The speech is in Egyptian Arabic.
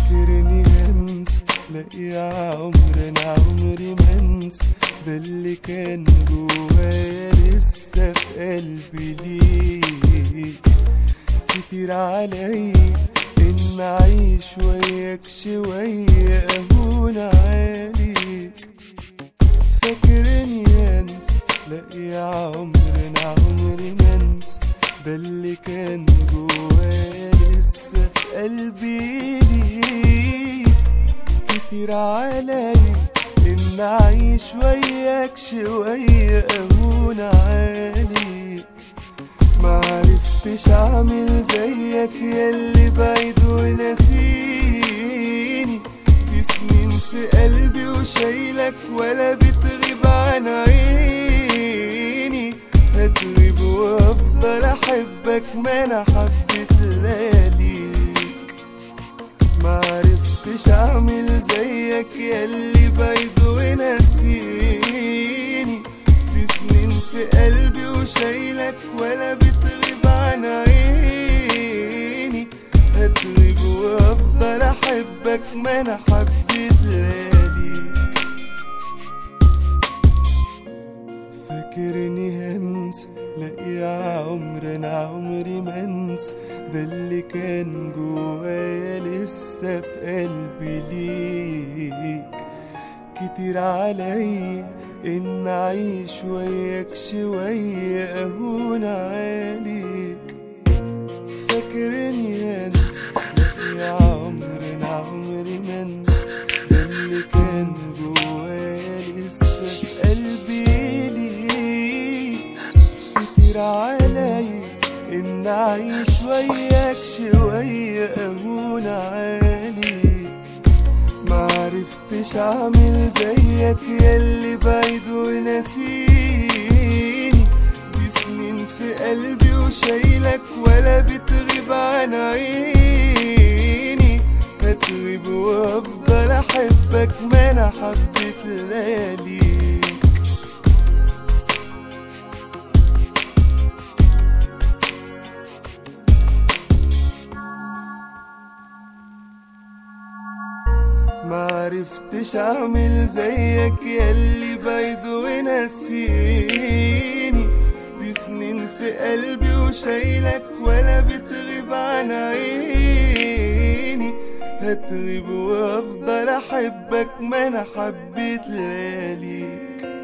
فاكرني هنسى لا يا عمر انا عمري ما انسى ده اللي كان جوايا لسه في قلبي ليك كتير علي ان اعيش وياك شوية اهون عليك فاكرني انسى لا يا عمر انا عمري ما انسى ده اللي كان جوايا لسه في قلبي ليك كتير علي ان اعيش وياك شوية اهون عليك معرفتش اعمل زيك ياللي بعيد ونسيني دي سنين في قلبي وشايلك ولا بتغيب عن عيني هتغيب وافضل احبك ما انا حبيت لياليك معرفتش اعمل زيك ياللي بعيد ونسيني دي سنين في قلبي وشايلك ولا بتغيب عن عيني هتغيب وافضل احبك ما انا حبيت لياليك فاكرني هنسى لا يا عمر انا عمري ما انسى ده اللي كان جوايا لسه في قلبي ليك كتير علي ان اعيش وياك شوية اهون عليك فاكرني انسى لا يا عمر انا عمري ما انسى ده اللي كان جوايا لسه في قلبي ليك كتير علي ان اعيش وياك شوية اهون عليك معرفتش اعمل زيك ياللي بعيد ونسيني دي سنين في قلبي وشايلك ولا بتغيب عن عيني هتغيب وافضل احبك ما انا حبيت لياليك معرفتش اعمل زيك ياللي بعيد ونسيني دي سنين في قلبي وشايلك ولا بتغيب عن عيني هتغيب وافضل احبك ما انا حبيت لياليك